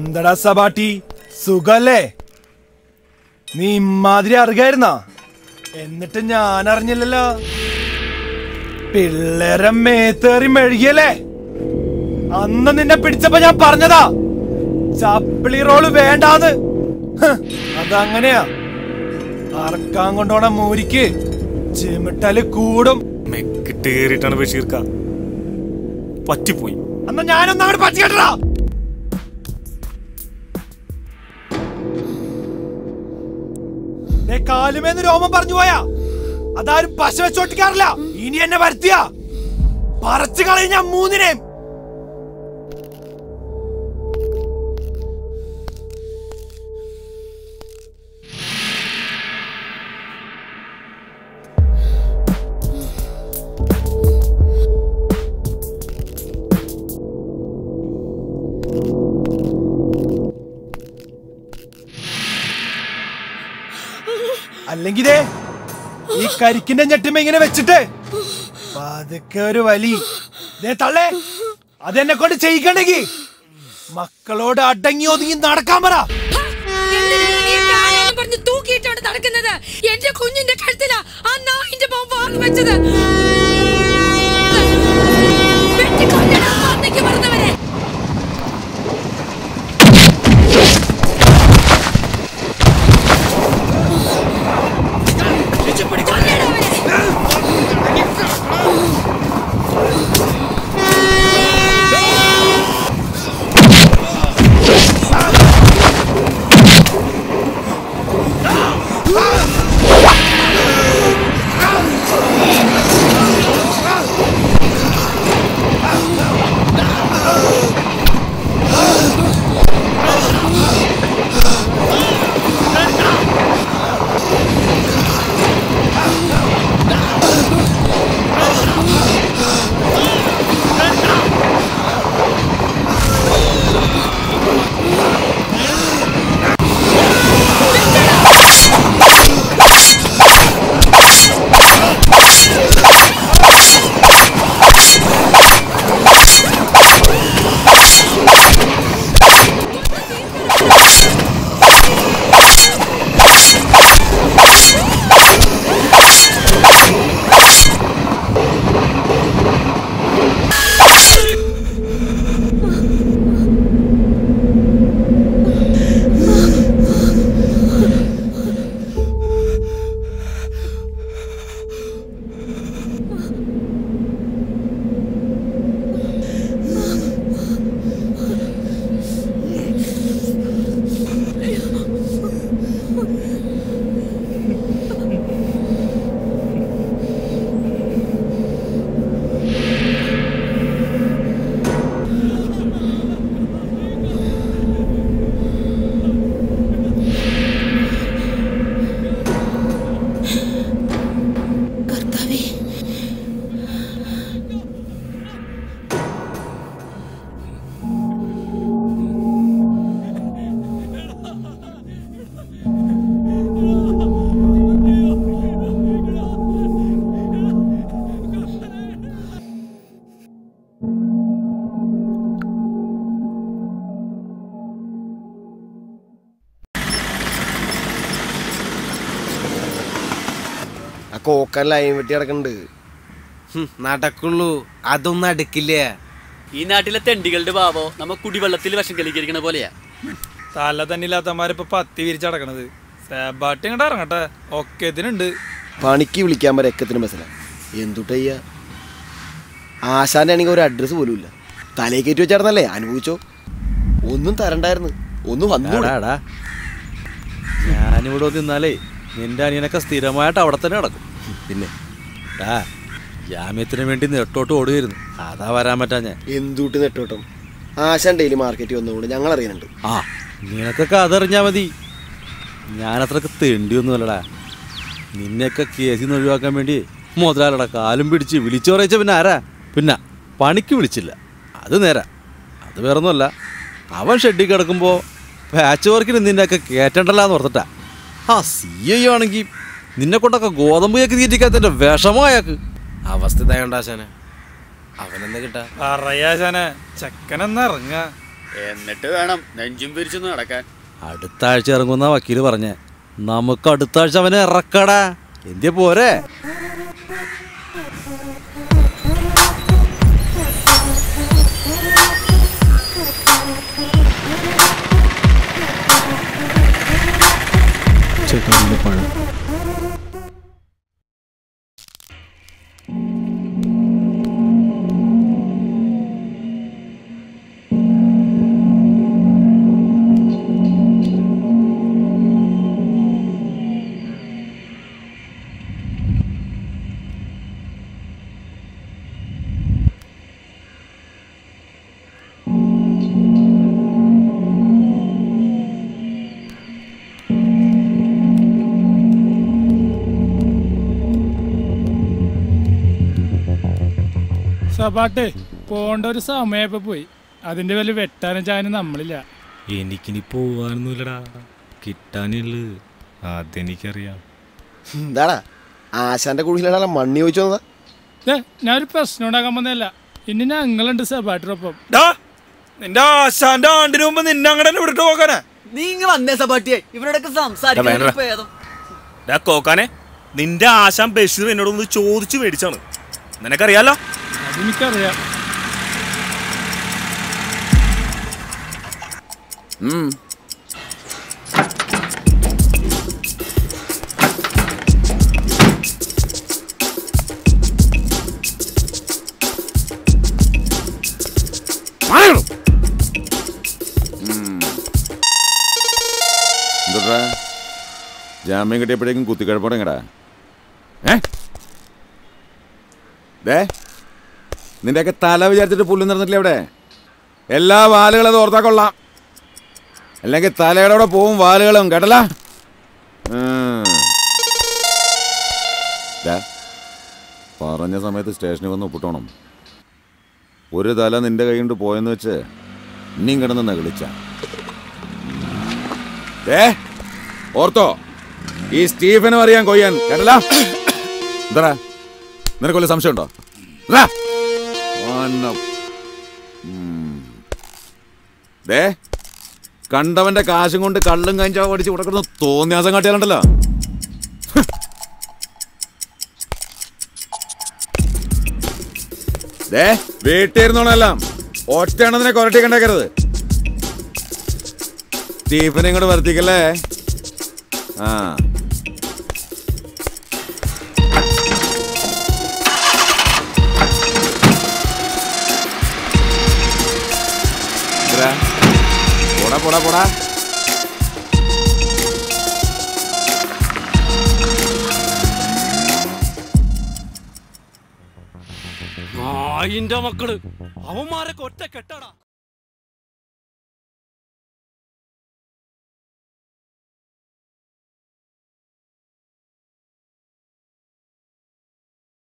എന്തടാ സബാട്ടി സുഖല്ലേ നീ ഇമ്മാതിരി അറിയായിരുന്നാ എന്നിട്ട് ഞാൻ അറിഞ്ഞില്ലല്ലോ പിള്ളേരെ മേത്തേറി മെഴുകിയല്ലേ അന്ന് നിന്നെ പിടിച്ചപ്പോ ഞാൻ പറഞ്ഞതാ ചപ്പിളി റോള് വേണ്ടാന്ന് ഹ്, അതങ്ങനെയാ അറക്കാൻ കൊണ്ടോണ മൂരിക്ക് ചിമിട്ടല് കൂടും മെക്കിട്ട് കയറിയിട്ടാണ് ബഷീർക്ക പറ്റിപ്പോയി അന്ന് ഞാനൊന്നും അങ്ങോട്ട് പറ്റി കേട്ടടാ കാലുമേന്ന് രോമം പറഞ്ഞു പോയാ അതാരും പശ വെച്ചോട്ടിക്കാറില്ല ഇനി എന്നെ വരുത്തിയ പറിച്ചു കളയും ഞാൻ മൂന്നിനെയും അല്ലെങ്കിൽ ദേ, ഈ കരിക്കിന്റെ ഞെട്ടുമ്പോ ഇങ്ങനെ വെച്ചിട്ട് പതുക്കെ ഒരു വലി ദേ തള്ളേ അതെന്നെ കൊണ്ട് ചെയ്യിക്കണ്ടെങ്കി മക്കളോട് അടങ്ങി ഒതുങ്ങി നടക്കാൻ പറ എന്തിനാണ് നീ കാലേന്ന് പറഞ്ഞ് തൂക്കിയിട്ടാണ് നടക്കുന്നത് എന്റെ കുഞ്ഞിന്റെ കഴുത്തിലാ ആ നായിന്റെ ബോംബ് വാങ്ങി വെച്ചത് വെട്ടിക്കൊല്ലടാ, അന്നേക്ക് പറഞ്ഞവരെ കൊല്ലടാ അവനെ. കർത്താവേ ആ കോക്കൻ ലൈൻ വെട്ടി കിടക്കുന്നുണ്ട് നടക്കുള്ളൂ അതൊന്നും അടുക്കില്ല ഈ നാട്ടിലെ തെണ്ടികളുടെ ഭാവോ നമ്മ കുടിവെള്ളത്തിൽ വിഷം കലികരിക്കണ പോലെയാ തല തന്നെ ഇല്ലാത്തമാരിപ്പൊ പത്തി വിരിച്ചടക്കണത് സാബാട്ടി ഇങ്ങോട്ട് ഇറങ്ങട്ടെ ഒക്കെ ഇതിനുണ്ട് പണിക്ക് വിളിക്കാൻ വരെ എക്കത്തിന് ബസ്സില എന്തുട്ടയ്യ ആശാന്റെ ആണെങ്കിൽ ഒരു അഡ്രസ്സ് പോലും ഇല്ല തലേ കയറ്റി വെച്ചായിരുന്നല്ലേ അനുഭവിച്ചോ ഒന്നും തരണ്ടായിരുന്നു ഒന്നും വന്നു എടാ ഞാനിവിടെ നിന്നാലേ നിന്റെ അനിയനൊക്കെ സ്ഥിരമായിട്ട് അവിടെ തന്നെ നടക്കും പിന്നെ ആ ജാമ്യത്തിന് വേണ്ടി നെട്ടോട്ട് ഓടുകയായിരുന്നു അതാ വരാൻ പറ്റാ ഞാൻ എന്തുട്ട് നെട്ടോട്ടം ആശാൻ ഡെയിലി മാർക്കറ്റിൽ വന്നുകൊണ്ട് ഞങ്ങൾ അറിയുന്നുണ്ട് ആ നിനക്കൊക്കെ അതറിഞ്ഞാ മതി ഞാനത്രക്ക് തെണ്ടിയൊന്നുമല്ലടാ നിന്നെയൊക്കെ കേസിൽ നിന്ന് ഒഴിവാക്കാൻ വേണ്ടി മുതലാളിയുടെ കാലും പിടിച്ച് വിളിച്ചു പറയിച്ച പിന്നെ ആരാ പിന്നെ പണിക്ക് വിളിച്ചില്ല അത് നേരാ അത് വേറൊന്നുമല്ല അവൻ ഷെഡിൽ കിടക്കുമ്പോൾ പാച്ച് വർക്കിന് നിന്നെയൊക്കെ കയറ്റണ്ടല്ലാന്ന് ഓർത്തിട്ടാ ആ സി ഐ ആണെങ്കിൽ നിന്നെ കൊണ്ടൊക്കെ ഗോതമ്പ് കേക്ക് തീറ്റിക്കാത്തതിന്റെ വിഷമമായാക്ക് അവസ്ഥ ഇതായോണ്ട് ആശാനെ അവനെന്താ കിട്ടാ പറയാശാനെ ചെക്കനെന്ന് ഇറങ്ങ എന്നിട്ട് വേണം നെഞ്ചും പിരിച്ചൊന്ന് നടക്കാൻ അടുത്ത ആഴ്ച ഇറങ്ങുന്ന വക്കീല് പറഞ്ഞേ നമുക്ക് അടുത്ത ആഴ്ച അവനെ ഇറക്കടാ എന്തിയ പോരെ സപാട്ടെ പോണ്ട ഒരു സമയപ്പോ പോയി അതിന്റെ വലിയ വെട്ടാനും ചാനും നമ്മളില്ല എനിക്കിനി പോവാനൊന്നുമില്ലടാ കിട്ടാനുള്ളു അതെനിക്കറിയാം എന്താടാ ആശാന്റെ കുഴിയിലാണ് മണ്ണി ചോദിച്ചു വന്നതാ ദേ, ഞാനൊരു പ്രശ്നം ഉണ്ടാക്കാൻ വന്നതല്ല ഇനി ഞങ്ങളുണ്ട് സപാട്ടിനൊപ്പം ഡാ നിന്റെ ആശാന്റെ ആണ്ടിന് മുമ്പ് നിന്നെ അങ്ങനെ വിട്ടിട്ട് പോകാനാ നീ ഇങ്ങ് വന്നേ സപാട്ടിയെ ഇവരോടൊക്കെ സംസാരിക്കാൻ ഭേദം ഡാ കോക്കാനെ നിന്റെ ആശാൻ ബഷീർ എന്നോടൊന്ന് ചോദിച്ചു മേടിച്ചാണ് നിനക്കറിയാലോ അതെനിക്കറിയാം എന്താ ജാമ്യം കിട്ടിയപ്പോഴേക്കും കുത്തിക്കഴപ്പോടെങ്ങടാ ഏ ദേ നിന്റെയൊക്കെ തല വിചാരിച്ചിട്ട് പുല്ല് നിറഞ്ഞിട്ടില്ല അവിടെ എല്ലാ വാലുകളും അത് ഓർത്താ കൊള്ളാം അല്ലെങ്കിൽ തലയുടെ കൂടെ പോവും വാലുകളും കേട്ടല്ല പറഞ്ഞ സമയത്ത് സ്റ്റേഷനിൽ വന്ന് ഒപ്പിട്ടോണം ഒരു തല നിന്റെ കൈ കൊണ്ട് പോയെന്ന് വെച്ച് ഇനിയും കിടന്ന് നകളിച്ച ഏ ഓർത്തോ ഈ സ്റ്റീഫനും അറിയാൻ കൊയ്യാൻ കേട്ടല്ല എന്താ നിനക്ക് വല്ല സംശയമുണ്ടോ ദാ. വന്ന- ഉം. ദേ കണ്ടവന്റെ കാശും കൊണ്ട് കള്ളും കഞ്ചാവ് അടിച്ച് ഇവിടെ കിടന്ന് തോന്നിയാസം കാട്ടിയാലുണ്ടല്ലോ ദേ വീട്ടിലിരുന്നോണെല്ലാം ഒറ്റയാണെന്നിനെ കൊരട്ടി കണ്ടേക്കരുത് സ്റ്റീഫനെ ഇങ്ങോട്ട് വർത്തിക്കല്ലേ ആ ഇതെടാ. പോടാ പോടാ പോടാ നായിന്റെ മക്കള് അവന്മാരെ ഒറ്റ കെട്ടടാ